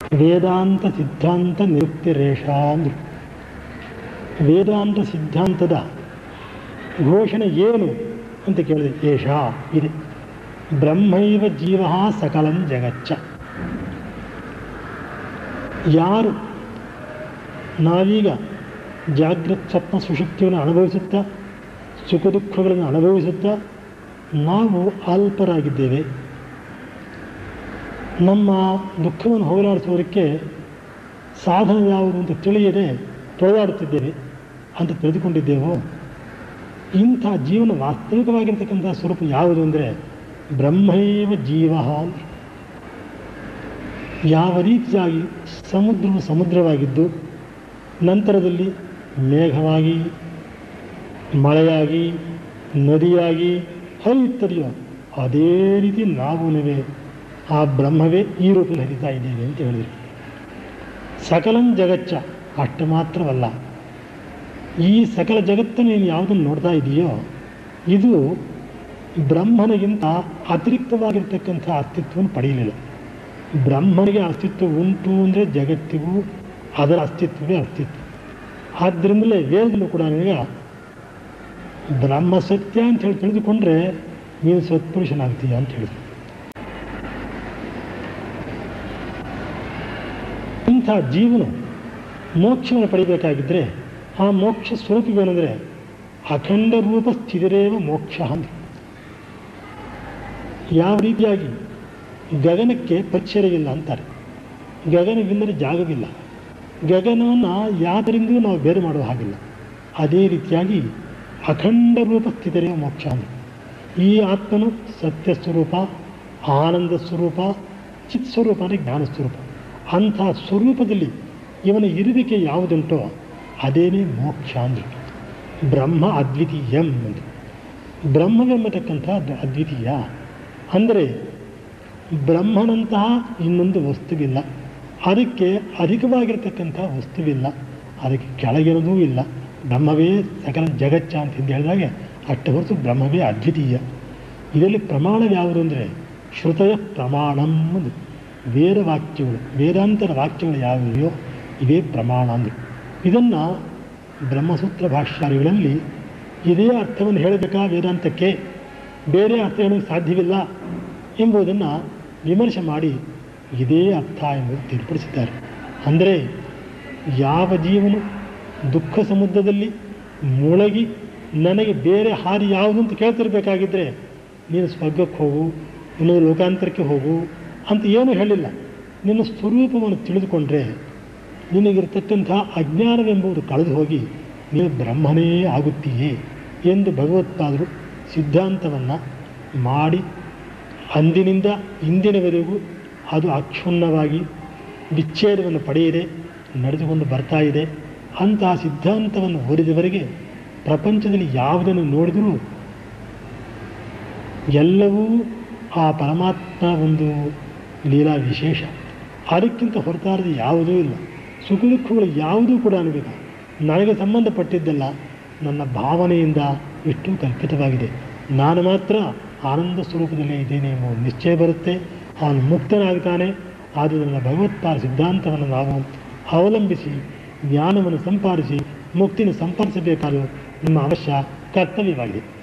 ವೇದಾಂತ ಸಿದ್ಧಾಂತ ನಿರುಕ್ತಿರೇಷ ಅಂದರು ವೇದಾಂತ ಸಿದ್ಧಾಂತದ ಘೋಷಣೆ ಏನು ಅಂತ ಕೇಳಿದೆ ಏಷ ಇದೆ ಬ್ರಹ್ಮೈವ ಜೀವ ಸಕಲಂ ಜಗಚ್ಚ ಯಾರು ನಾವೀಗ ಜಾಗೃತ್ ಸ್ವಪ್ನ ಸುಶಕ್ತಿಯನ್ನು ಅನುಭವಿಸುತ್ತಾ ಸುಖ ದುಃಖಗಳನ್ನು ಅನುಭವಿಸುತ್ತಾ ನಾವು ಅಲ್ಪರಾಗಿದ್ದೇವೆ ನಮ್ಮ ದುಃಖವನ್ನು ಹೋಗಲಾಡಿಸುವುದಕ್ಕೆ ಸಾಧನ ಯಾವುದು ಅಂತ ತಿಳಿಯದೆ ತೊಳೆದಾಡುತ್ತಿದ್ದೇವೆ ಅಂತ ತಿಳಿದುಕೊಂಡಿದ್ದೇವೋ ಇಂಥ ಜೀವನ ವಾಸ್ತವಿಕವಾಗಿರ್ತಕ್ಕಂಥ ಸ್ವರೂಪ ಯಾವುದು ಅಂದರೆ ಬ್ರಹ್ಮೈವ ಜೀವ ಯಾವ ರೀತಿಯಾಗಿ ಸಮುದ್ರವು ಸಮುದ್ರವಾಗಿದ್ದು ನಂತರದಲ್ಲಿ ಮೇಘವಾಗಿ ಮಳೆಯಾಗಿ ನದಿಯಾಗಿ ಹರಿಯುತ್ತದೆಯೋ ಅದೇ ರೀತಿ ನಾವು ಆ ಬ್ರಹ್ಮವೇ ಈ ರೂಪದಲ್ಲಿ ಹರಿತಾ ಇದ್ದೇವೆ ಅಂತ ಹೇಳಿದರು ಸಕಲಂ ಜಗಚ್ಚ ಅಷ್ಟು ಮಾತ್ರವಲ್ಲ ಈ ಸಕಲ ಜಗತ್ತನ್ನು ನೀನು ಯಾವುದನ್ನು ನೋಡ್ತಾ ಇದೆಯೋ ಇದು ಬ್ರಹ್ಮನಿಗಿಂತ ಅತಿರಿಕ್ತವಾಗಿರ್ತಕ್ಕಂಥ ಅಸ್ತಿತ್ವವನ್ನು ಪಡೆಯಲಿಲ್ಲ ಬ್ರಹ್ಮನಿಗೆ ಅಸ್ತಿತ್ವ ಉಂಟು ಅಂದರೆ ಜಗತ್ತಿಗೂ ಅದರ ಅಸ್ತಿತ್ವವೇ ಅಸ್ತಿತ್ವ ಆದ್ದರಿಂದಲೇ ವೇದದಲ್ಲೂ ಕೂಡ ನಿನಗೆ ಬ್ರಹ್ಮ ಸತ್ಯ ಅಂತ ಹೇಳಿ ತಿಳಿದುಕೊಂಡ್ರೆ ನೀನು ಸತ್ಪುರುಷನಾಗ್ತೀಯ ಅಂತ ಹೇಳಿದ್ರು ಇಂಥ ಜೀವನ ಮೋಕ್ಷವನ್ನು ಪಡಿಬೇಕಾಗಿದ್ದರೆ ಆ ಮೋಕ್ಷ ಸ್ವರೂಪವೇನೆಂದರೆ ಅಖಂಡ ರೂಪ ಸ್ಥಿತಿರೇವ ಮೋಕ್ಷ ಅಂತ ಯಾವ ರೀತಿಯಾಗಿ ಗಗನಕ್ಕೆ ಪರಿಚಯವಿಲ್ಲ ಅಂತಾರೆ ಗಗನವಿಲ್ಲದೆ ಜಾಗವಿಲ್ಲ ಗಗನವನ್ನು ಯಾದರಿಂದಲೂ ನಾವು ಬೇರೆ ಮಾಡುವ ಹಾಗಿಲ್ಲ ಅದೇ ರೀತಿಯಾಗಿ ಅಖಂಡ ರೂಪ ಸ್ಥಿತಿರೇವ ಮೋಕ್ಷ ಅಂತ ಈ ಆತ್ಮನು ಸತ್ಯ ಸ್ವರೂಪ ಆನಂದ ಸ್ವರೂಪ ಚಿತ್ ಸ್ವರೂಪ ಅಂದರೆ ಜ್ಞಾನ ಸ್ವರೂಪ ಅಂಥ ಸ್ವರೂಪದಲ್ಲಿ ಇವನ ಇರುವಿಕೆ ಯಾವುದುಂಟೋ ಅದೇನೇ ಮೋಕ್ಷ ಅಂದರು ಬ್ರಹ್ಮ ಅದ್ವಿತೀಯಂ ಅಂತ ಬ್ರಹ್ಮವೆಂಬತಕ್ಕಂಥ ಅದ್ವಿತೀಯ ಅಂದರೆ ಬ್ರಹ್ಮನಂತಹ ಇನ್ನೊಂದು ವಸ್ತುವಿಲ್ಲ ಅದಕ್ಕೆ ಅಧಿಕವಾಗಿರ್ತಕ್ಕಂಥ ವಸ್ತುವಿಲ್ಲ ಅದಕ್ಕೆ ಕೆಳಗಿರೋದೂ ಇಲ್ಲ ಬ್ರಹ್ಮವೇ ಸಕಲ ಜಗಚ್ಚ ಅಂತ ಹಿಂದೆ ಹೇಳಿದಾಗೆ ಅಷ್ಟು ಹೊರತು ಬ್ರಹ್ಮವೇ ಅದ್ವಿತೀಯ ಇದರಲ್ಲಿ ಪ್ರಮಾಣ ಯಾವುದು ಅಂದರೆ ಶ್ರುತಯ ಪ್ರಮಾಣಂ ಅಂದು ವೇದ ವಾಕ್ಯಗಳು ವೇದಾಂತರ ವಾಕ್ಯಗಳು ಯಾವಿವೆಯೋ ಇವೇ ಪ್ರಮಾಣ ಅಂದರು ಇದನ್ನು ಬ್ರಹ್ಮಸೂತ್ರ ಭಾಷ್ಯಾರಿಗಳಲ್ಲಿ ಇದೇ ಅರ್ಥವನ್ನು ಹೇಳಬೇಕಾ ವೇದಾಂತಕ್ಕೆ ಬೇರೆ ಅರ್ಥ ಹೇಳೋಕ್ಕೆ ಸಾಧ್ಯವಿಲ್ಲ ಎಂಬುದನ್ನು ವಿಮರ್ಶೆ ಮಾಡಿ ಇದೇ ಅರ್ಥ ಎಂಬುದು ತೀರ್ಪಡಿಸಿದ್ದಾರೆ ಅಂದರೆ ಯಾವ ಜೀವನು ದುಃಖ ಸಮುದ್ರದಲ್ಲಿ ಮುಳಗಿ ನನಗೆ ಬೇರೆ ಹಾದಿ ಯಾವುದು ಅಂತ ಕೇಳ್ತಿರ್ಬೇಕಾಗಿದ್ದರೆ ನೀನು ಸ್ವರ್ಗಕ್ಕೆ ಹೋಗು ಇನ್ನು ಲೋಕಾಂತರಕ್ಕೆ ಹೋಗು ಅಂತ ಏನೂ ಹೇಳಿಲ್ಲ ನಿನ್ನ ಸ್ವರೂಪವನ್ನು ತಿಳಿದುಕೊಂಡ್ರೆ ನಿನಗಿರ್ತಕ್ಕಂಥ ಅಜ್ಞಾನವೆಂಬುದು ಕಳೆದು ಹೋಗಿ ನೀನು ಬ್ರಹ್ಮನೇ ಆಗುತ್ತೀಯೇ ಎಂದು ಭಗವತ್ಪಾದರು ಸಿದ್ಧಾಂತವನ್ನು ಮಾಡಿ ಅಂದಿನಿಂದ ಇಂದಿನವರೆಗೂ ಅದು ಅಕ್ಷುಣ್ಣವಾಗಿ ವಿಚ್ಛೇದವನ್ನು ಪಡೆಯದೆ ನಡೆದುಕೊಂಡು ಬರ್ತಾ ಇದೆ ಅಂತಹ ಸಿದ್ಧಾಂತವನ್ನು ಓದಿದವರೆಗೆ ಪ್ರಪಂಚದಲ್ಲಿ ಯಾವುದನ್ನು ನೋಡಿದರೂ ಎಲ್ಲವೂ ಆ ಪರಮಾತ್ಮ ಒಂದು ಲೀಲಾ ವಿಶೇಷ ಅದಕ್ಕಿಂತ ಹೊರತಾರದ ಯಾವುದೂ ಇಲ್ಲ ಸುಖ ದುಃಖಗಳು ಯಾವುದೂ ಕೂಡ ಅನ್ಬೇಕು ನನಗೆ ಸಂಬಂಧಪಟ್ಟಿದ್ದಲ್ಲ ನನ್ನ ಭಾವನೆಯಿಂದ ಇಷ್ಟು ಕಲ್ಪಿತವಾಗಿದೆ ನಾನು ಮಾತ್ರ ಆನಂದ ಸ್ವರೂಪದಲ್ಲೇ ಇದ್ದೇನೆ ಎಂಬ ನಿಶ್ಚಯ ಬರುತ್ತೆ ಅವನು ಮುಕ್ತನಾಗ್ತಾನೆ ಆದ್ದರಿಂದ ಭಗವತ್ಪಾದ ಸಿದ್ಧಾಂತವನ್ನು ನಾವು ಅವಲಂಬಿಸಿ ಜ್ಞಾನವನ್ನು ಸಂಪಾದಿಸಿ ಮುಕ್ತಿಯನ್ನು ಸಂಪಾದಿಸಬೇಕಾದ ನಿಮ್ಮ ಅವಶ್ಯ ಕರ್ತವ್ಯವಾಗಿದೆ